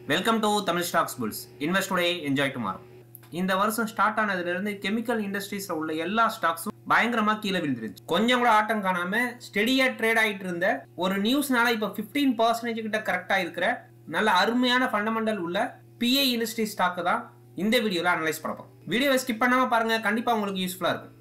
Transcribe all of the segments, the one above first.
welcome to Tamil stocks bulls invest today enjoy tomorrow இந்த வருஷம் start ஆனதுலேருந்து chemical இண்டஸ்ட்ரீஸ்ல உள்ள எல்லா ஸ்டாக்ஸும் பயங்கரமா கீழே விழுந்துருச்சு கொஞ்சம் கூட ஆட்டம் காணாம ஸ்டெடியா ட்ரேட் ஆயிட்டு இருந்த ஒரு நியூஸ்னால இப்போ ஃபிஃப்டீன் பர்சன்டேஜ் கிட்ட கரெக்டா இருக்கிற நல்ல அருமையான ஃபண்டமெண்டல் உள்ள பிஐ இண்டஸ்ட்ரி ஸ்டாக் தான் இந்த வீடியோல அனலைஸ் பண்ண போறோம் வீடியோவை ஸ்கிப் பண்ணாம பாருங்க கண்டிப்பா உங்களுக்கு யூஸ்ஃபுல்லா இருக்கும்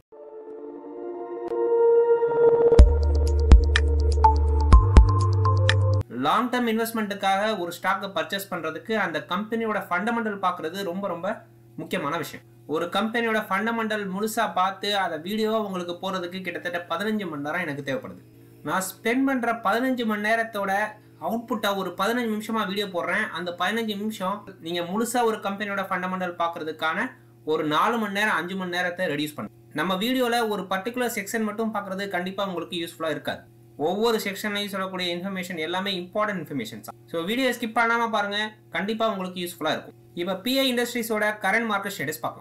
லாங் டேர்ம் இன்வெஸ்ட்மெண்ட்டுக்காக ஒரு ஸ்டாக்கை பர்ச்சேஸ் பண்ணுறதுக்கு அந்த கம்பெனியோட ஃபண்டமெண்டல் பார்க்குறது ரொம்ப ரொம்ப முக்கியமான விஷயம் ஒரு கம்பெனியோட ஃபண்டமெண்டல் முழுசாக பார்த்து அதை வீடியோவாக உங்களுக்கு போகிறதுக்கு கிட்டத்தட்ட பதினஞ்சு மணி நேரம் எனக்கு தேவைப்படுது நான் ஸ்பெண்ட் பண்ணுற பதினஞ்சு மணி நேரத்தோட அவுட்புட்டாக ஒரு பதினஞ்சு நிமிஷமாக வீடியோ போடுறேன் அந்த பதினஞ்சு நிமிஷம் நீங்கள் முழுசாக ஒரு கம்பெனியோட ஃபண்டமெண்டல் பார்க்குறதுக்கான ஒரு நாலு மணி நேரம் அஞ்சு மணி நேரத்தை ரெடியூஸ் பண்ணும் நம்ம வீடியோவில் ஒரு பர்டிகுலர் செக்ஷன் மட்டும் பார்க்குறது கண்டிப்பாக உங்களுக்கு யூஸ்ஃபுல்லாக இருக்காது ஒவ்வொரு செக்ஷன்லையும் சொல்லக்கூடிய இன்ஃபர்மேஷன் எல்லாமே important information so video skip பண்ணாமல் பாருங்க கண்டிப்பாக உங்களுக்கு யூஸ்ஃபுல்லாக இருக்கும் இப்போ பிஐ இண்டஸ்ட்ரீஸோட கரண்ட் மார்க்கெட் ஸ்டேட்டஸ் பார்க்கலாம்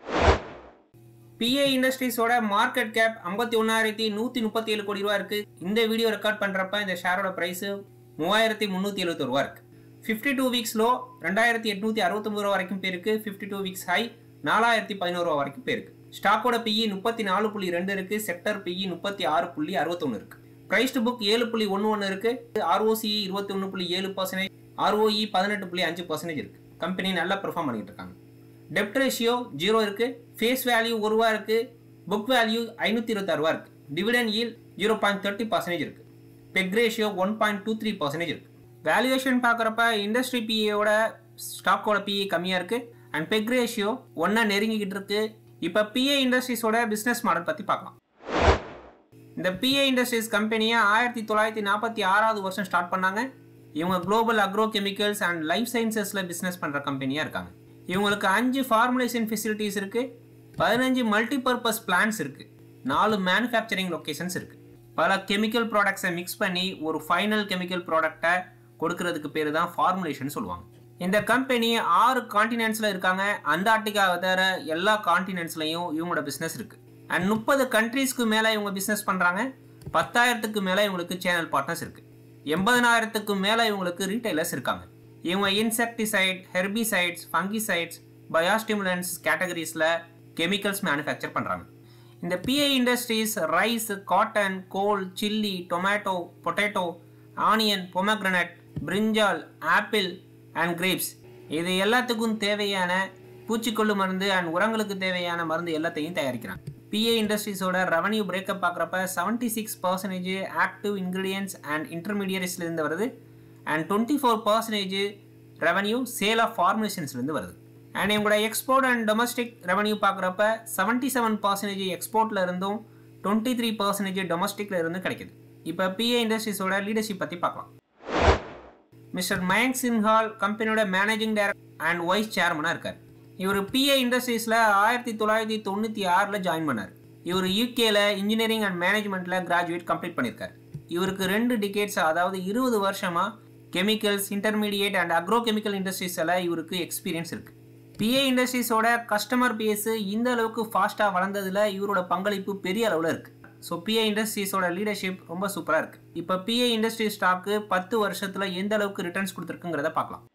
பிஐ இண்டஸ்ட்ரீஸோட மார்க்கெட் கேப் ஐம்பத்தி ஒன்னாயிரத்தி நூற்றி முப்பத்தி ஏழு கோடி ரூபா இருக்கு இந்த வீடியோ ரெக்கார்ட் பண்ணுறப்ப இந்த ஷேரோட ப்ரைஸ் மூவாயிரத்தி முந்நூற்றி எழுபத்தி ரூபா இருக்கு ஃபிஃப்டி டூ வீக்ஸ் லோ ரெண்டாயிரத்தி எட்நூற்றி அறுபத்தொம்பது ரூபா வரைக்கும் போயிருக்கு ஃபிஃப்டி டூ வீக்ஸ் ஹை நாலாயிரத்தி பதினோரு ரூபா வரைக்கும் போயிருக்கு ஸ்டாக்கோட பிஇ முப்பத்தி நாலு புள்ளி ரெண்டு இருக்கு செக்டர் பிஇ முப்பத்தி ஆறு புள்ளி அறுபத்தொன்று இருக்கு பிரைஸ் டு புக் ஏழு புள்ளி ஒன்று ஒன்று இருக்கு ஆர்ஓசிஇ இருபத்தி ஒன்று புள்ளி ஏழு பர்சன்டேஜ் ஆர்ஓஇ பதினெட்டு புள்ளி அஞ்சு பர்சன்டேஜ் இருக்கு கம்பெனி நல்லா பெர்ஃபார்ம் பண்ணிட்டு இருக்காங்க டெப்ட் ரேஷியோ ஜீரோ இருக்கு ஃபேஸ் வேல்யூ ஒரு ரூபா இருக்கு புக் வேல்யூ ஐநூற்றி இருபத்தாறு ரூபா இருக்கு dividend yield zero point thirty percentage இருக்கு peg ratio one point two three percentage இருக்கு வேல்யூவேஷன் பார்க்குறப்ப இண்டஸ்ட்ரி பிஏயோட ஸ்டாக்கோட பிஏ கம்மியாக இருக்கு அண்ட் பெக் ரேஷியோ ஒன்றா நெருங்கிக்கிட்டு இருக்கு இப்போ பிஏ இண்டஸ்ட்ரீஸோட பிஸ்னஸ் மாடல் பற்றி பார்க்கலாம் இந்த பிஏ இண்டஸ்ட்ரீஸ் கம்பெனியை ஆயிரத்தி தொள்ளாயிரத்தி நாற்பத்தி ஆறாவது வருஷம் ஸ்டார்ட் பண்ணாங்க இவங்க global agro chemicals and life சயின்சஸில் பிஸ்னஸ் பண்ணுற கம்பெனியாக இருக்காங்க இவங்களுக்கு அஞ்சு ஃபார்முலேஷன் ஃபெசிலிட்டிஸ் இருக்குது பதினஞ்சு மல்டிபர்பஸ் பிளான்ஸ் இருக்குது நாலு மேனுஃபேக்சரிங் லொக்கேஷன்ஸ் இருக்குது பல கெமிக்கல் ப்ராடக்ட்ஸை மிக்ஸ் பண்ணி ஒரு ஃபைனல் கெமிக்கல் ப்ராடக்டை கொடுக்கறதுக்கு பேர் தான் ஃபார்முலேஷன் சொல்லுவாங்க இந்த கம்பெனி ஆறு காண்டினென்ட்ஸில் இருக்காங்க அண்டார்டிகாவை தவிர எல்லா காண்டினென்ட்ஸ்லையும் இவங்களோட பிஸ்னஸ் இருக்குது அண்ட் முப்பது கண்ட்ரீஸ்க்கு மேலே இவங்க பிஸ்னஸ் பண்ணுறாங்க பத்தாயிரத்துக்கு மேலே இவங்களுக்கு சேனல் பார்ட்னர்ஸ் இருக்குது எண்பதனாயிரத்துக்கு மேலே இவங்களுக்கு ரீட்டைலர்ஸ் இருக்காங்க இவங்க இன்செக்டிசைட் ஹெர்பிசைட்ஸ் ஃபங்கிசைட்ஸ் பயாஸ்டிமுலன்ஸ் கேட்டகரிஸில் கெமிக்கல்ஸ் மேனுஃபேக்சர் பண்ணுறாங்க இந்த PI industries rice cotton cole chilli tomato potato onion pomegranate brinjal apple and grapes இது எல்லாத்துக்கும் தேவையான பூச்சிக்கொல்லு மருந்து அண்ட் உரங்களுக்கு தேவையான மருந்து எல்லாத்தையும் தயாரிக்கிறாங்க பிஏ இண்டஸ்ட்ரீஸோட ரெவன்யூ பிரேக்கப் பார்க்குறப்ப seventy six percentage active ingredients and இன்டர்மீடியட்ஸ்லேருந்து வருது and twenty four percentage revenue sale of ஃபார்முலேஷன்ஸ்லேருந்து வருது அண்ட் இவங்களோட எக்ஸ்போர்ட் அண்ட் டொமஸ்டிக் ரெவன்யூ பார்க்குறப்ப செவன்ட்டி செவன் பர்சன்டேஜ் எக்ஸ்போர்ட்டில் இருந்தும் டுவெண்ட்டி த்ரீ பர்சன்டேஜ் டொமஸ்டிக்கில் இருந்தும் கிடைக்குது இப்போ பிஏ இண்டஸ்ட்ரீஸோட லீடர்ஷிப் பற்றி பார்க்கலாம் மிஸ்டர் மயங்க் சின்ஹால் கம்பெனியோட மேனேஜிங் டைரக்டர் அண்ட் வைஸ் சேர்மனாக இருக்கார் இவர் பிஏ இண்டஸ்ட்ரீஸில் ஆயிரத்தி தொள்ளாயிரத்தி தொண்ணூற்றி ஆறில் ஜாயின் பண்ணார் இவர் யூகேல இன்ஜினியரிங் அண்ட் மேனேஜ்மெண்ட்டில் கிராஜுவேட் கம்ப்ளீட் பண்ணியிருக்கார் இவருக்கு ரெண்டு டிகேட்ஸ் அதாவது இருபது வருஷமாக chemicals intermediate and agro chemical இண்டஸ்ட்ரீஸில் இவருக்கு எக்ஸ்பீரியன்ஸ் இருக்குது பிஏ இண்டஸ்ட்ரீஸோட கஸ்டமர் பேஸு இந்த அளவுக்கு ஃபாஸ்ட்டாக வளர்ந்ததில் இவரோட பங்களிப்பு பெரிய அளவில் இருக்குது ஸோ பிஏ இண்டஸ்ட்ரீஸோட லீடர்ஷிப் ரொம்ப சூப்பராக இருக்குது இப்போ பிஏ இண்டஸ்ட்ரி ஸ்டாக்கு பத்து வருஷத்தில் எந்த அளவுக்கு ரிட்டர்ன்ஸ் கொடுத்துருக்குங்கிறத பார்க்கலாம்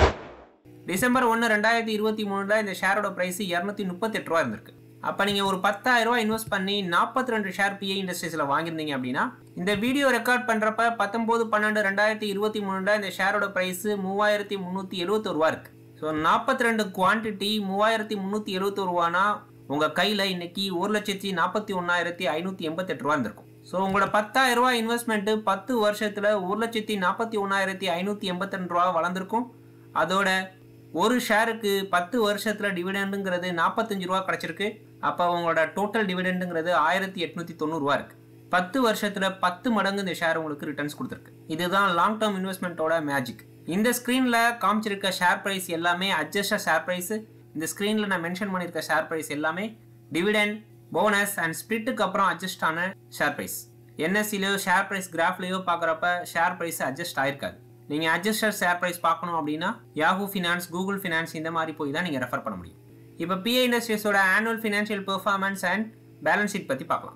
டிசம்பர் ஒன்று ரெண்டாயிரத்தி இருபத்தி மூணில் இந்த ஷேரோட ப்ரைஸ் இரநூத்தி முப்பத்தெட்டு ரூபா இருந்திருக்கு அப்போ நீங்கள் ஒரு பத்தாயிரம் ரூபா இன்வெஸ்ட் பண்ணி நாற்பத்தி ரெண்டு ஷேர் பிஏ இண்டஸ்ட்ரீஸில் வாங்கியிருந்தீங்க அப்படின்னா இந்த வீடியோ ரெக்கார்ட் பண்ணுறப்ப பத்தொம்போது பன்னெண்டு ரெண்டாயிரத்தி இருபத்தி மூணில் இந்த ஷேரோட ப்ரைஸ் மூவாயிரத்தி முந்நூற்றி எழுபத்தொரு ரூபா இருக்குது ஸோ நாற்பத்தி ரெண்டு குவான்டிட்டி மூவாயிரத்தி முந்நூற்றி எழுபத்தொரு ரூபானா உங்கள் கையில் இன்னைக்கு ஒரு லட்சத்தி நாற்பத்தி ஒன்றாயிரத்தி ஐநூற்றி எண்பத்தெட்டு ரூபா இருந்திருக்கும் ஸோ உங்களோட பத்தாயிரம் ரூபா இன்வெஸ்ட்மெண்ட்டு பத்து வருஷத்தில் ஒரு லட்சத்தி நாற்பத்தி ஒன்றாயிரத்தி ஐநூற்றி எண்பத்தி ரூபா வளர்ந்துருக்கும் அதோட ஒரு ஷேருக்கு பத்து வருஷத்தில் டிவிடெண்டுங்கிறது நாற்பத்தஞ்சு ரூபா கிடச்சிருக்கு அப்போ உங்களோட டோட்டல் டிவிடெண்டுங்கிறது ஆயிரத்தி எட்நூற்றி தொண்ணூறுரூவா இருக்குது பத்து வருஷத்தில் பத்து மடங்கு இந்த ஷேர் உங்களுக்கு ரிட்டர்ன்ஸ் கொடுத்துருக்கு இதுதான் லாங் டேர்ம் இன்வெஸ்ட்மெண்ட்டோட மேஜிக் இந்த ஸ்க்ரீனில் காமிச்சிருக்க ஷேர் ப்ரைஸ் எல்லாமே அட்ஜஸ்டாக ஷேர் ப்ரைஸு இந்த ஸ்க்ரீனில் நான் மென்ஷன் பண்ணியிருக்க ஷேர் ப்ரைஸ் எல்லாமே டிவிடெண்ட் போனஸ் அண்ட் ஸ்பிளிட்டுக்கு அப்புறம் அட்ஜஸ்ட் ஆன ஷேர் ப்ரைஸ் என்எஸ்சிலையோ ஷேர் ப்ரைஸ் கிராஃப்லையோ பார்க்குறப்ப ஷேர் ப்ரைஸ் அட்ஜஸ்ட் ஆயிருக்காது நீங்கள் அட்ஜஸ்டட் ஷேர் ப்ரைஸ் பார்க்கணும் அப்படின்னா யாஹூ ஃபினான்ஸ் கூகுள் ஃபினான்ஸ் இந்த மாதிரி போய் தான் நீங்கள் ரெஃபர் பண்ண முடியும் இப்போ பிஏ இண்டஸ்ட்ரீஸோட annual financial performance and balance sheet பற்றி பார்க்கலாம்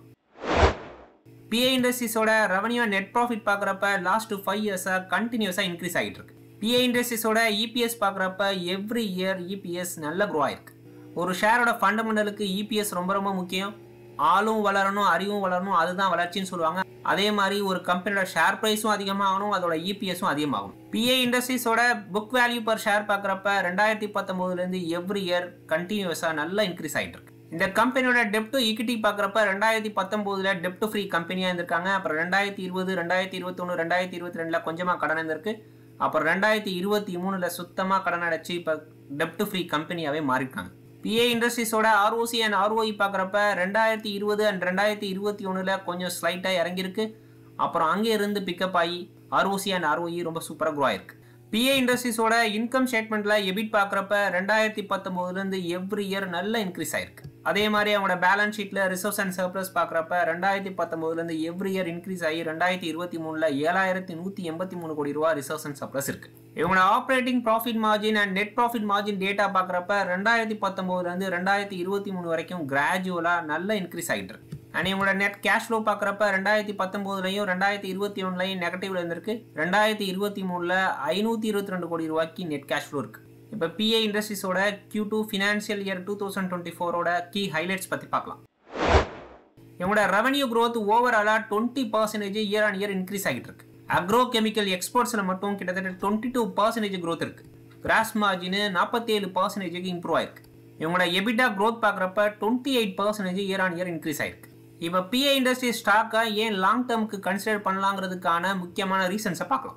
பிஏ இண்டஸ்ட்ரீஸோட ரெவன்யூ நெட் ப்ராஃபிட் பார்க்குறப்ப லாஸ்ட் ஃபைவ் இயர்ஸாக கண்டினியூஸாக இன்க்ரீஸ் ஆகிட்டு இருக்கு பிஏ இண்டஸ்ட்ரீஸோட இபிஎஸ் பார்க்குறப்ப எவ்ரி இயர் இபிஎஸ் நல்ல க்ரோ ஆயிருக்கு ஒரு ஷேரோட ஃபண்டமெண்டலுக்கு இபிஎஸ் ரொம்ப ரொம்ப முக்கியம் ஆளும் வளரணும் அறிவும் வளரணும் அதுதான் வளர்ச்சின்னு சொல்லுவாங்க அதே மாதிரி ஒரு கம்பெனியோட ஷேர் ப்ரைஸும் அதிகமாகணும் அதோட இபிஎஸும் அதிகமாகும் பிஏ இண்டஸ்ட்ரீஸோட புக் வேல்யூ பர் ஷேர் பார்க்குறப்ப ரெண்டாயிரத்தி பத்தொம்போதுலேருந்து எவ்ரி இயர் கண்டினியூஸாக நல்லா இன்க்ரீஸ் ஆகிட்டு இருக்கு இந்த கம்பெனியோட டெப்ட் ஈக்விட்டி பார்க்குறப்ப ரெண்டாயிரத்தி பத்தொம்போதுல டெப்ட் ஃப்ரீ கம்பெனியாக இருந்திருக்காங்க அப்புறம் ரெண்டாயிரத்தி இருபது ரெண்டாயிரத்தி இருபத்தொன்று ரெண்டாயிரத்தி இருபத்தி ரெண்டில் கொஞ்சமாக கடன் இருந்திருக்கு அப்புறம் ரெண்டாயிரத்தி இருபத்தி மூணில் சுத்தமாக கடன் அடைச்சு இப்போ டெப்ட் ஃப்ரீ கம்பெனியாகவே மாறிட்டாங்க பிஏ இண்டஸ்ட்ரீஸோட ஆர்ஓசி அண்ட் ஆர்ஓஇ பார்க்குறப்ப ரெண்டாயிரத்தி இருபது அண்ட் ரெண்டாயிரத்தி இருபத்தி ஒன்றில் கொஞ்சம் ஸ்லைட்டாக இறங்கியிருக்கு அப்புறம் அங்கே இருந்து பிக்கப் ஆகி ஆர்ஓசி அண்ட் ஆர்ஓஇ ரொம்ப சூப்பராக க்ரோ ஆயிருக்கு பிஏ இண்டஸ்ட்ரீஸோட இன்கம் ஸ்டேட்மெண்ட்டில் எபிட் பார்க்குறப்ப ரெண்டாயிரத்தி பத்தொம்போதுலேருந்து எவ்ரி இயர் நல்ல இன்க்ரீஸ் ஆயிருக்கு அதே மாதிரி அவங்களோட பேலன்ஸ் ஷீட்டில் ரிசர்வ்ஸ் அண்ட் சர்ப்ளஸ் பார்க்குறப்ப ரெண்டாயிரத்தி பத்தொம்போதுலேருந்து எவ்ரி இயர் இன்க்ரீஸ் ஆகி ரெண்டாயிரத்தி இருபத்தி மூணில் ஏழாயிரத்தி நூற்றி எண்பத்தி மூணு கோடி ரூபா ரிசர்வ்ஸ் அண்ட் சர்ப்ளஸ் இருக்கு இவங்களோட operating profit margin and net profit margin data பார்க்குறப்ப ரெண்டாயிரத்தி பத்தொம்போதுலேருந்து ரெண்டாயிரத்தி இருபத்தி மூணு வரைக்கும் கிராஜுவலாக நல்ல இன்க்ரீஸ் ஆகிட்டு இருக்கு அண்ட் இவங்களோட நெட் கேஷ் ஃப்ளோ பார்க்குறப்ப ரெண்டாயிரத்தி பத்தொம்போதுலையும் ரெண்டாயிரத்தி இருபத்தி ஒன்றுலையும் நெகட்டிவ்ல இருந்திருக்கு ரெண்டாயிரத்தி இருபத்தி மூணில் ஐநூற்றி இருபத்தி ரெண்டு கோடி ரூபாய்க்கு நெட் கேஷ் ஃப்ளோ இருக்கு இப்போ பிஏ இண்டஸ்ட்ரீஸோட Q two financial year two thousand twenty ஃபோரோட கீ ஹைலைட்ஸ் பற்றி பார்க்கலாம் இவங்களோட ரெவன்யூ growth ஓவராலாக twenty percentage year on year increase ஆகிட்டு இருக்கு அக்ரோ கெமிக்கல் எக்ஸ்போர்ட்ஸில் மட்டும் கிட்டத்தட்ட டுவெண்ட்டி டூ பர்சன்டேஜ் growth இருக்கு கிராஸ் மார்ஜின் நாற்பத்தேழு பர்சன்டேஜுக்கு இம்ப்ரூவ் ஆயிருக்கு இவங்களோட எபிட்டா growth பார்க்குறப்ப twenty eight percentage year on year increase ஆயிருக்கு இப்போ பிஏ இண்டஸ்ட்ரி ஸ்டாக்கை ஏன் லாங் டேர்முக்கு கன்சிடர் பண்ணலாங்கிறதுக்கான முக்கியமான ரீசன்ஸை பார்க்கலாம்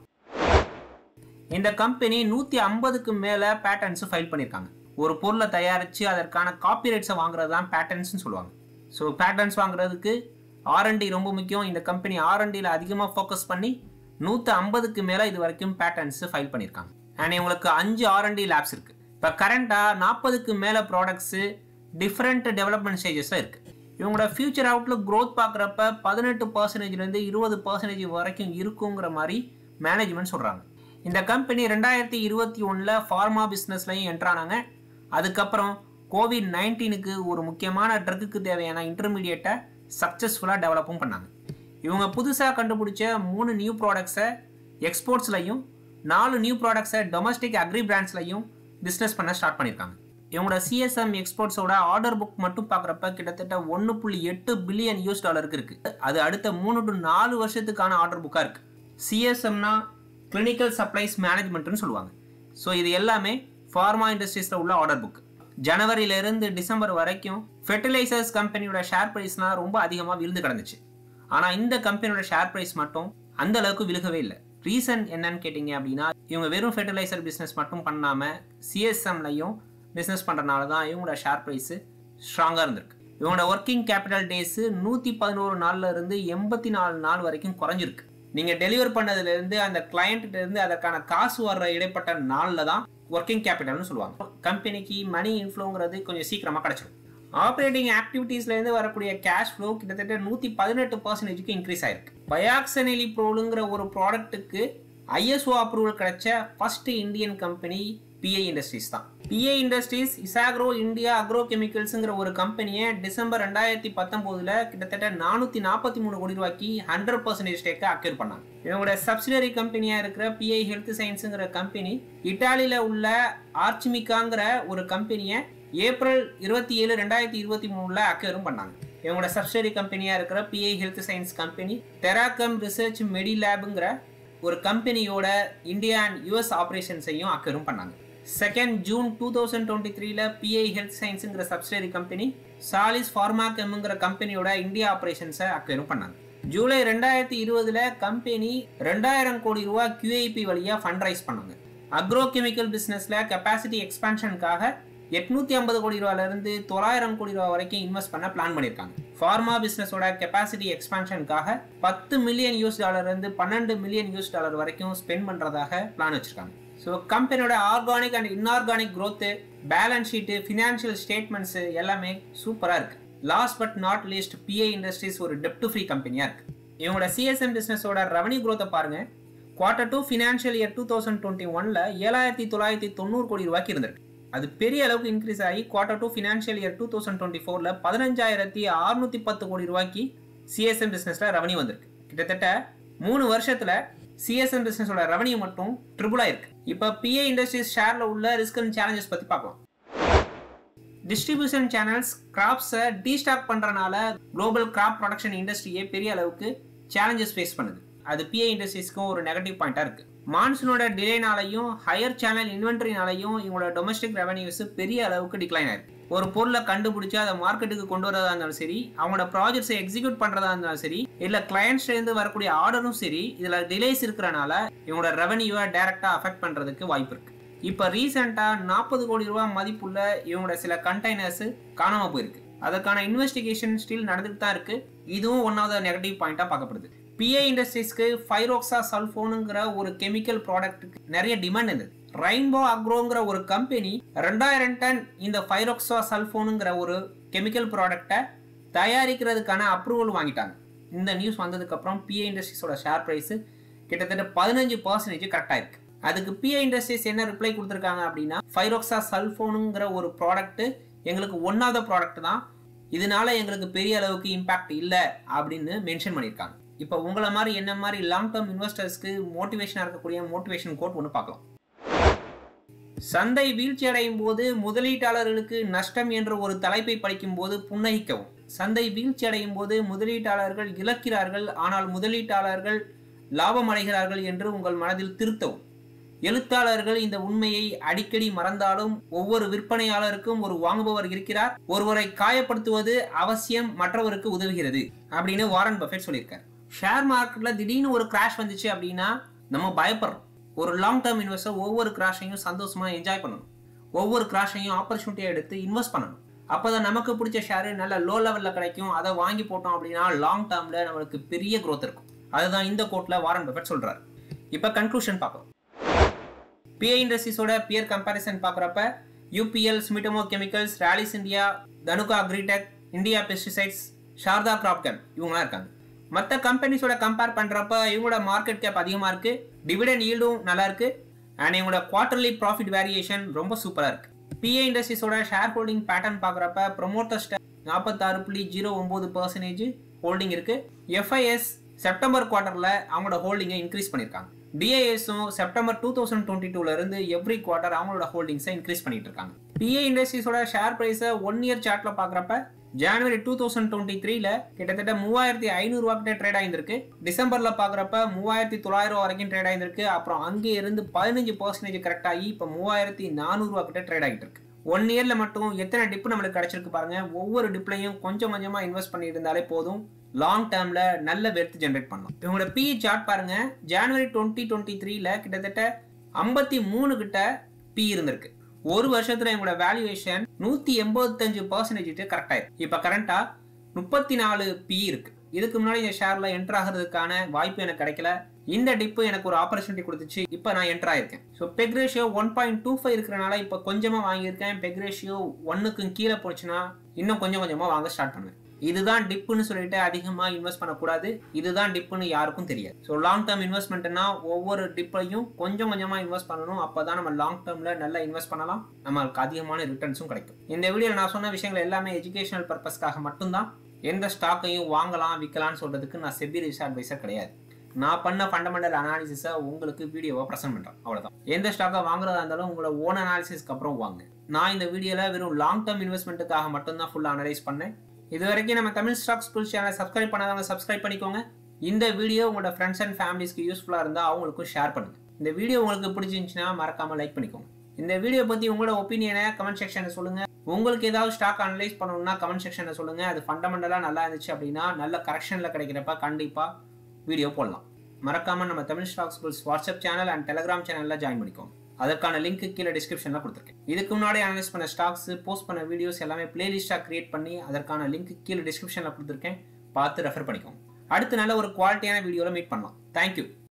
இந்த கம்பெனி நூற்றி ஐம்பதுக்கு மேலே பேட்டன்ஸ் ஃபைல் பண்ணியிருக்காங்க ஒரு பொருளை தயாரித்து அதற்கான காப்பிரைட்ஸை வாங்குறது தான் பேட்டன்ஸ்னு சொல்லுவாங்க ஸோ பேட்டன்ஸ் வாங்குறதுக்கு ஆர்என்டி ரொம்ப முக்கியம் இந்த கம்பெனி ஆர்என்டியில் அதிகமாக ஃபோக்கஸ் பண்ணி நூற்றி ஐம்பதுக்கு மேலே இது வரைக்கும் பேட்டன்ஸ் ஃபைல் பண்ணியிருக்காங்க அண்ட் இவங்களுக்கு அஞ்சு ஆர்என்டி லேப்ஸ் இருக்குது இப்போ கரண்ட்டாக நாற்பதுக்கு மேலே ப்ராடக்ட்ஸு டிஃப்ரெண்ட் டெவலப்மெண்ட் ஸ்டேஜஸில் இருக்குது இவங்களோட ஃபியூச்சர் அவுட்லுக் growth பார்க்குறப்ப பதினெட்டு பர்சன்டேஜ்லேருந்து இருபது பர்சன்டேஜ் வரைக்கும் இருக்குங்கிற மாதிரி மேனேஜ்மெண்ட் சொல்கிறாங்க இந்த கம்பெனி ரெண்டாயிரத்தி இருபத்தி ஒன்றில் ஃபார்மா பிஸ்னஸ்லையும் என்ட்ரானாங்க அதுக்கப்புறம் கோவிட் நைன்டீனுக்கு ஒரு முக்கியமான ட்ரக்குக்கு தேவையான இன்டர்மீடியேட்டை சக்ஸஸ்ஃபுல்லாக டெவலப்பும் பண்ணாங்க இவங்க புதுசாக கண்டுபிடிச்ச மூணு நியூ ப்ராடக்ட்ஸை எக்ஸ்போர்ட்ஸ்லையும் நாலு நியூ ப்ராடக்ட்ஸை டொமஸ்டிக் அக்ரி பிராண்ட்ஸ்லையும் பிஸ்னஸ் பண்ண ஸ்டார்ட் பண்ணியிருக்காங்க இவங்களோட சிஎஸ்எம் எக்ஸ்போர்ட்ஸோட ஆர்டர் புக் மட்டும் பார்க்குறப்ப கிட்டத்தட்ட ஒன்று புள்ளி எட்டு பில்லியன் யூஎஸ் டாலருக்கு இருக்குது அது அடுத்த மூணு டு நாலு வருஷத்துக்கான ஆர்டர் புக்காக இருக்குது சிஎஸ்எம்னா கிளினிக்கல் சப்ளைஸ் மேனேஜ்மெண்ட்னு சொல்லுவாங்க ஸோ இது எல்லாமே ஃபார்மா இண்டஸ்ட்ரீஸில் உள்ள ஆர்டர் புக் ஜனவரியிலேருந்து டிசம்பர் வரைக்கும் ஃபெர்டிலைசர்ஸ் கம்பெனியோட ஷேர் ப்ரைஸ்லாம் ரொம்ப அதிகமாக விழுந்து கிடந்துச்சு ஆனால் இந்த கம்பெனியோட ஷேர் ப்ரைஸ் மட்டும் அந்த அளவுக்கு விழுகவே இல்லை ரீசன் என்னன்னு கேட்டிங்க அப்படின்னா இவங்க வெறும் ஃபெர்டிலைசர் பிஸ்னஸ் மட்டும் பண்ணாமல் சிஎஸ்எம்லையும் பிஸ்னஸ் பண்ணுறனால தான் இவங்களோட ஷேர் ப்ரைஸு ஸ்ட்ராங்காக இருந்திருக்கு இவங்களோட ஒர்க்கிங் கேபிட்டல் டேஸு நூற்றி பதினோரு நாள்ல இருந்து எண்பத்தி நாலு நாள் வரைக்கும் குறைஞ்சிருக்கு நீங்கள் டெலிவர் பண்ணதுலேருந்து அந்த கிளையண்ட்டு இருந்து அதற்கான காசு வர்ற இடைப்பட்ட நாளில் தான் ஒர்க்கிங் கேபிட்டல்னு சொல்லுவாங்க கம்பெனிக்கு மணி இன்ஃப்ளோங்கிறது கொஞ்சம் சீக்கிரமாக கிடச்சிடும் ஆப்ரேட்டிங் ஆக்டிவிட்டீஸ்லேருந்து வரக்கூடிய கேஷ் ஃப்ளோ கிட்டத்தட்ட நூற்றி பதினெட்டு பர்சன்டேஜுக்கு இன்க்ரீஸ் ஆயிருக்கு பயாக்சனிலி ப்ரோலுங்கிற ஒரு ப்ராடக்ட்டுக்கு ஐஎஸ்ஓ அப்ரூவல் கிடைச்ச first Indian company PI industries தான் PI industries Isagro India agro கெமிக்கல்ஸுங்கிற ஒரு கம்பெனியை டிசம்பர் ரெண்டாயிரத்தி பத்தொம்போதுல கிட்டத்தட்ட நானூற்றி நாற்பத்தி மூணு கோடி ரூபாய்க்கு ஹண்ட்ரட் பர்சன்டேஜ் ஸ்டேக்கை அக்யூர் பண்ணாங்க இவங்களோட சப்சிடரி கம்பெனியாக இருக்கிற பிஐ ஹெல்த் சயின்ஸுங்கிற கம்பெனி இட்டாலியில் உள்ள ஆர்ச்சிமிக்காங்கிற ஒரு கம்பெனியை ஏப்ரல் இருபத்தி ஏழு ரெண்டாயிரத்தி இருபத்தி மூணில் அக்யூரும் பண்ணாங்க இவங்களோட சப்சிடரி கம்பெனியாக இருக்கிற PI health science company Therachem research மெடி லேபுங்கிற ஒரு கம்பெனியோட இந்தியா அண்ட் யூஎஸ் ஆப்ரேஷன்ஸையும் அக்யூரும் பண்ணாங்க second June two thousand twenty த்ரீல பிஐ ஹெல்த் சயின்ஸுங்கிற சப்சிடரி கம்பெனி சாலிஸ் ஃபார்மாகெம்ங்கிற கம்பெனியோட இந்தியா ஆப்ரேஷன்ஸை அக்வயரும் பண்ணாங்க ஜூலை ரெண்டாயிரத்தி இருபதுல கம்பெனி ரெண்டாயிரம் கோடி ரூபாய் QIP வழியாக ஃபண்ட் ரைஸ் பண்ணாங்க அக்ரோ கெமிக்கல் பிஸ்னஸில் கெப்பாசிட்டி எக்ஸ்பான்ஷனுக்காக எட்நூத்தி ஐம்பது கோடி ரூபாயில இருந்து தொள்ளாயிரம் கோடி ரூபாய் வரைக்கும் இன்வெஸ்ட் பண்ண பிளான் பண்ணியிருக்காங்க ஃபார்மா பிசினஸோட கெப்பாசிட்டி எக்ஸ்பான்ஷனுக்காக பத்து மில்லியன் யூஎஸ் டாலர் இருந்து பன்னெண்டு மில்லியன் யூஎஸ் டாலர் வரைக்கும் ஸ்பெண்ட் பண்றதாக பிளான் வச்சிருக்காங்க ஸோ கம்பெனியோட organic and inorganic growth balance sheet financial statements எல்லாமே சூப்பராக இருக்கு last but not least PI industries ஒரு டெப்ட் ஃப்ரீ கம்பெனியாக இருக்கு இவங்களோட சிஎஸ்எம் பிஸ்னஸோட ரெவன்யூ growth-அ பாருங்க quarter two financial year two thousand twenty ஒன்ல ஏழாயிரத்தி தொள்ளாயிரத்தி தொண்ணூறு கோடி ரூபாய்க்கு இருந்திருக்கு அது பெரிய அளவுக்கு இன்க்ரீஸ் ஆகி quarter two financial year two thousand twenty ஃபோரில் பதினஞ்சாயிரத்தி அறுநூத்தி பத்து கோடி ரூபாய்க்கு சிஎஸ்எம் பிஸ்னஸில் ரெவன்யூ வந்திருக்கு கிட்டத்தட்ட மூணு வருஷத்தில் சிஎஸ்எம் பிஸ்னஸோட ரெவன்யூ மட்டும் ட்ரிபிள் ஆயிருக்கு இப்போ பிஏ இண்டஸ்ட்ரீஸ் ஷேரில் உள்ள ரிஸ்க் அண்ட் சேலஞ்சஸ் பற்றி பார்க்கலாம் டிஸ்ட்ரிபியூஷன் சேனல்ஸ் கிராப்ஸை டீஸ்டாக் பண்ணுறனால குளோபல் கிராப் ப்ரொடக்ஷன் இண்டஸ்ட்ரியே பெரிய அளவுக்கு சேலஞ்சஸ் ஃபேஸ் பண்ணுது அது பிஏ இண்டஸ்ட்ரீஸ்க்கும் ஒரு நெகட்டிவ் பாயிண்டாக இருக்குது மான்சூனோட டிலேனாலையும் ஹையர் சேனல் இன்வென்ட்ரினாலையும் இவங்களோட டொமஸ்டிக் ரெவன்யூஸ் பெரிய அளவுக்கு டிக்ளைன் ஆயிருக்கு ஒரு பொருளை கண்டுபிடிச்சு அதை மார்க்கெட்டுக்கு கொண்டு வரதா இருந்தாலும் சரி அவங்களோட ப்ராஜெக்ட்ஸை எக்ஸிக்யூட் பண்ணுறதா இருந்தாலும் சரி இல்லை கிளையண்ட்ஸ்லேருந்து வரக்கூடிய ஆர்டரும் சரி இதில் டிலேஸ் இருக்கிறனால இவங்களோட ரெவன்யூவை டைரெக்டாக அஃபெக்ட் பண்ணுறதுக்கு வாய்ப்பு இருக்குது இப்போ ரீசெண்டாக நாற்பது கோடி ரூபாய் மதிப்புள்ள இவங்களோட சில கண்டெய்னர்ஸ் காணாமல் போயிருக்கு அதற்கான இன்வெஸ்டிகேஷன் ஸ்டில் நடந்துட்டு தான் இருக்கு இதுவும் ஒன் ஆஃப் த நெகட்டிவ் பாயிண்டாக பார்க்கப்படுது பிஏ இண்டஸ்ட்ரீஸ்க்கு ஃபைரோக்ஸா சல்ஃபோனுங்கிற ஒரு கெமிக்கல் ப்ராடக்ட்டுக்கு நிறைய டிமாண்ட் இருந்தது ரெயின்போ அக்ரோங்கிற ஒரு கம்பெனி ரெண்டாயிரம் டன் இந்த ஃபைரோக்ஸா சல்ஃபோனுங்கிற ஒரு கெமிக்கல் ப்ராடக்டை தயாரிக்கிறதுக்கான அப்ரூவல் வாங்கிட்டாங்க இந்த நியூஸ் வந்ததுக்கப்புறம் பிஏ இண்டஸ்ட்ரீஸோட ஷேர் ப்ரைஸு கிட்டத்தட்ட பதினஞ்சு பர்சன்டேஜ் கரெக்டாக இருக்கு அதுக்கு பிஏ இண்டஸ்ட்ரீஸ் என்ன ரிப்ளை கொடுத்துருக்காங்க அப்படின்னா ஃபைரோக்ஸா சல்ஃபோனுங்கிற ஒரு ப்ராடக்ட் எங்களுக்கு ஒன் ஆஃப் த ப்ராடக்ட் தான் இதனால எங்களுக்கு பெரிய அளவுக்கு இம்பாக்ட் இல்லை அப்படின்னு மென்ஷன் பண்ணியிருக்காங்க இப்போ உங்களை மாதிரி என்ன மாதிரி லாங் டேர்ம் இன்வெஸ்டர்ஸ்க்கு மோட்டிவேஷனாக இருக்கக்கூடிய மோட்டிவேஷன் கோட் ஒன்று பார்க்கலாம் சந்தை வீழ்ச்சி அடையும் போது முதலீட்டாளர்களுக்கு நஷ்டம் என்ற ஒரு தலைப்பை படிக்கும் போது புன்னகிக்கவும் சந்தை வீழ்ச்சி அடையும் போது முதலீட்டாளர்கள் இழக்கிறார்கள் ஆனால் முதலீட்டாளர்கள் லாபம் அடைகிறார்கள் என்று உங்கள் மனதில் திருத்தவும் எழுத்தாளர்கள் இந்த உண்மையை அடிக்கடி மறந்தாலும் ஒவ்வொரு விற்பனையாளருக்கும் ஒரு வாங்குபவர் இருக்கிறார் ஒருவரை காயப்படுத்துவது அவசியம் மற்றவருக்கு உதவுகிறது அப்படின்னு வாரன் பஃபெட் சொல்லியிருக்காரு ஷேர் மார்க்கெட்ல திடீர்னு ஒரு கிராஷ் வந்துச்சு அப்படின்னா நம்ம பயப்படுறோம் ஒரு லாங் டேர்ம் இன்வெஸ்டர் ஒவ்வொரு கிராஷையும் சந்தோஷமா என்ஜாய் பண்ணணும் ஒவ்வொரு கிராஷையும் ஆப்பர்ச்சுனிட்டியை எடுத்து இன்வெஸ்ட் பண்ணணும் அப்போதான் நமக்கு பிடிச்ச ஷேரு நல்ல லோ லெவலில் கிடைக்கும் அதை வாங்கி போட்டோம் அப்படின்னா லாங் டேர்ம்ல நம்மளுக்கு பெரிய growth இருக்கும் அதுதான் இந்த கோட்ல வாரன் பஃபெட் சொல்றாரு இப்போ கன்க்ளூஷன் பார்க்கலாம் பிஏ இண்டஸ்ட்ரீஸோட பியர் கம்பேரிசன் பார்க்குறப்ப UPL Sumitomo chemicals Rallis India Dhanuka Agritech India pesticides Sharda Cropchem இவங்களாம் இருக்காங்க மற்ற கம்பெனிஸோட கம்பேர் பண்ணுறப்ப இவங்களோட மார்க்கெட் கேப் அதிகமாக இருக்கு டிவிடன் ஈல்டும் நல்லா இருக்கு அண்ட் இவங்களோட குவார்டர்லி ப்ராஃபிட் வேரியேஷன் ரொம்ப சூப்பராக இருக்கு பிஏ இண்டஸ்ட்ரீஸோட ஷேர் ஹோல்டிங் பேட்டர்ன் பார்க்குறப்ப ப்ரொமோட்டர்ஸ்ட நாற்பத்தாறு புள்ளி ஜீரோ ஒம்பது பர்சன்டேஜ் ஹோல்டிங் இருக்கு எஃப்ஐஎஸ் செப்டம்பர் குவார்ட்டரில் அவங்களோட ஹோல்டிங்கை இன்க்ரீஸ் பண்ணியிருக்காங்க டிஐஎஸும் செப்டம்பர் டூ தௌசண்ட் டுவெண்ட்டி டூல இருந்து எவ்ரி குவார்டர் அவங்களோட ஹோல்டிங்ஸை இன்க்ரீஸ் பண்ணிட்டு இருக்காங்க பிஏ இண்டஸ்ட்ரீஸோட ஷேர் பிரைஸை ஒன் இயர் சார்ட்ல பாக்குறப்ப ஜனவரி டூ தௌசண்ட் டுவெண்ட்டி த்ரீல கிட்டத்தட்ட மூவாயிரத்தி ஐநூறுரூவா கிட்ட ட்ரேட் ஆயிருந்திருக்கு டிசம்பர்ல பாக்குறப்ப மூவாயிரத்தி தொள்ளாயிரம் வரைக்கும் ட்ரேட் ஆயிருந்திருக்கு அப்புறம் அங்கே இருந்து பதினஞ்சு பர்சன்டேஜ் கரெக்ட் ஆகி இப்போ மூவாயிரத்தி நானூறுரூவா கிட்ட ட்ரேட் ஆகிட்டு இருக்கு ஒன் இயர்ல மட்டும் எத்தனை டிப் நம்மளுக்கு கிடைச்சிருக்கு பாருங்க ஒவ்வொரு டிப்லையும் கொஞ்சம் கொஞ்சமா இன்வெஸ்ட் பண்ணிட்டு இருந்தாலே போதும் லாங் டேர்ம்ல நல்ல வெல்த் ஜென்ரேட் பண்ணலாம் இவங்களோட பி சார்ட் பாருங்க ஜனவரி டுவெண்ட்டி டுவெண்ட்டி த்ரீல கிட்டத்தட்ட ஐம்பத்தி மூணு கிட்ட பி இருந்திருக்கு ஒரு வருஷத்துல இவங்களோட வேல்யூவேஷன் நூத்தி எண்பத்தஞ்சு பர்சன்டேஜ் கரெக்ட் ஆயிருக்கு இப்ப கரண்டா முப்பத்தி நாலு பி இருக்கு இதுக்கு முன்னாடி இந்த ஷேர்ல என்டர் ஆகிறதுக்கான வாய்ப்பு எனக்கு கிடைக்கல இந்த டிப்பு எனக்கு ஒரு ஆப்பர்ச்சுனிட்டி கொடுத்துச்சு இப்போ நான் என்டர் ஆயிருக்கேன் so PEG ratio one point two five இருக்கிறனால இப்போ கொஞ்சமாக வாங்கியிருக்கேன் பெக் ரேஷியோ ஒன்னுக்கும் கீழே போச்சுன்னா இன்னும் கொஞ்சம் கொஞ்சமாக வாங்க ஸ்டார்ட் பண்ணுவேன் இதுதான் டிப்புன்னு சொல்லிட்டு அதிகமாக இன்வெஸ்ட் பண்ணக்கூடாது இதுதான் டிப்புன்னு யாருக்கும் தெரியாது ஸோ லாங் டேர்ம் இன்வெஸ்ட்மெண்ட்னா ஒவ்வொரு டிப்பையும் கொஞ்சம் கொஞ்சமாக இன்வெஸ்ட் பண்ணணும் அப்போ தான் நம்ம லாங் டேர்மில் நல்லா இன்வெஸ்ட் பண்ணலாம் நம்மளுக்கு அதிகமான ரிட்டர்ன்ஸும் கிடைக்கும் இந்த வீடியோவில் நான் சொன்ன விஷயங்கள் எல்லாமே எஜுகேஷனல் பர்பஸ்க்காக மட்டும்தான் எந்த ஸ்டாக்கையும் வாங்கலாம் விற்கலாம்னு சொல்றதுக்கு நான் செபி ரிசர்ச் அட்வைசர் கிடையாது நான் பண்ண ஃபண்டமெண்டல் அனாலிசிஸை உங்களுக்கு வீடியோவை ப்ரெசென்ட் பண்ணுறேன் அவ்வளோதான் எந்த ஸ்டாக்கை வாங்குறதா இருந்தாலும் உங்களோட ஓன் அனாலிசிஸ்க்கு அப்புறம் வாங்க நான் இந்த வீடியோவில் வெறும் லாங் டேர்ம் இன்வெஸ்ட்மெண்ட்டுக்காக மட்டும்தான் ஃபுல்லாக அனலைஸ் பண்ணேன் இது வரைக்கும் நம்ம தமிழ் ஸ்டாக் ஸ்கூல் சேனலை சப்ஸ்கிரைப் பண்ணாதவங்க சப்ஸ்கிரைப் பண்ணிக்கோங்க இந்த வீடியோ உங்களோட ஃப்ரெண்ட்ஸ் அண்ட் ஃபேமிலிஸ்க்கு யூஸ்ஃபுல்லாக இருந்தால் அவங்களுக்கும் ஷேர் பண்ணுங்க இந்த வீடியோ உங்களுக்கு பிடிச்சிருந்துச்சுன்னா மறக்காம லைக் பண்ணிக்கோங்க இந்த வீடியோ பற்றி உங்களோட ஒப்பீனியனை கமெண்ட் செக்ஷனில் சொல்லுங்க உங்களுக்கு ஏதாவது ஸ்டாக் அனலைஸ் பண்ணணும்னா கமெண்ட் செக்ஷனில் சொல்லுங்க அது ஃபண்டமெண்டலாக நல்லா இருந்துச்சு அப்படின்னா நல்ல கரெக்ஷனில் கிடைக்கிறப்ப கண்டிப்பாக வீடியோ போடலாம் மறக்காம நம்ம Tamil stock schools WhatsApp channel and Telegram சேனலில் ஜாயின் பண்ணிக்கோங்க அதற்கான லிங்க் கீழே டிஸ்கிரிப்ஷனில் கொடுத்துருக்கேன் இதுக்கு முன்னாடி அனலைஸ் பண்ண ஸ்டாக்ஸ் போஸ்ட் பண்ண வீடியோஸ் எல்லாமே பிளேலிஸ்டாக கிரியேட் பண்ணி அதற்கான லிங்க் கீழே டிஸ்கிரிப்ஷனில் கொடுத்துருக்கேன் பார்த்து ரெஃபர் பண்ணிக்கோங்க அடுத்து நல்ல ஒரு குவாலிட்டியான வீடியோவில் மீட் பண்ணலாம் தேங்க்யூ